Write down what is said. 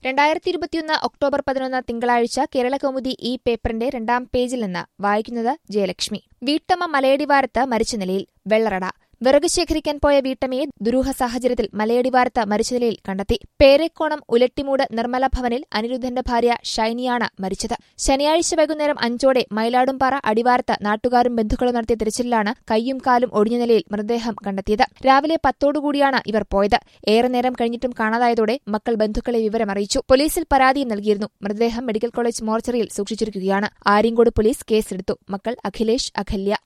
രണ്ടായിരത്തി ഇരുപത്തിയൊന്ന് ഒക്ടോബർ പതിനൊന്ന് തിങ്കളാഴ്ച കേരളകൗമുദി ഈ പേപ്പറിന്റെ രണ്ടാം പേജിൽ നിന്ന് വായിക്കുന്നത് ജയലക്ഷ്മി വീട്ടമ്മ മലയടിവാരത്ത് മരിച്ച നിലയിൽ വെള്ളറട വിറക് ശേഖരിക്കാൻ പോയ വീട്ടമ്മയെ ദുരൂഹ സാഹചര്യത്തിൽ മലയടിവാരത്ത് മരിച്ച നിലയിൽ കണ്ടെത്തി പേരേക്കോണം ഉലട്ടിമൂട് നിർമ്മല ഭവനിൽ അനിരുദ്ധന്റെ ഭാര്യ ഷൈനിയാണ് മരിച്ചത് ശനിയാഴ്ച വൈകുന്നേരം അഞ്ചോടെ മയിലാടുംപാറ അടിവാരത്ത് നാട്ടുകാരും ബന്ധുക്കളും നടത്തിയ തിരച്ചിലിലാണ് കൈയും കാലും ഒടിഞ്ഞ നിലയിൽ മൃതദേഹം കണ്ടെത്തിയത് രാവിലെ പത്തോടുകൂടിയാണ് ഇവർ പോയത് ഏറെ നേരം കഴിഞ്ഞിട്ടും കാണാതായതോടെ മക്കൾ ബന്ധുക്കളെ വിവരമറിയിച്ചു പോലീസിൽ പരാതിയും നൽകിയിരുന്നു മൃതദേഹം മെഡിക്കൽ കോളേജ് മോർച്ചറിയിൽ സൂക്ഷിച്ചിരിക്കുകയാണ് ആര്യങ്കോട് പോലീസ് കേസെടുത്തു മക്കൾ അഖിലേഷ് അഖല്യ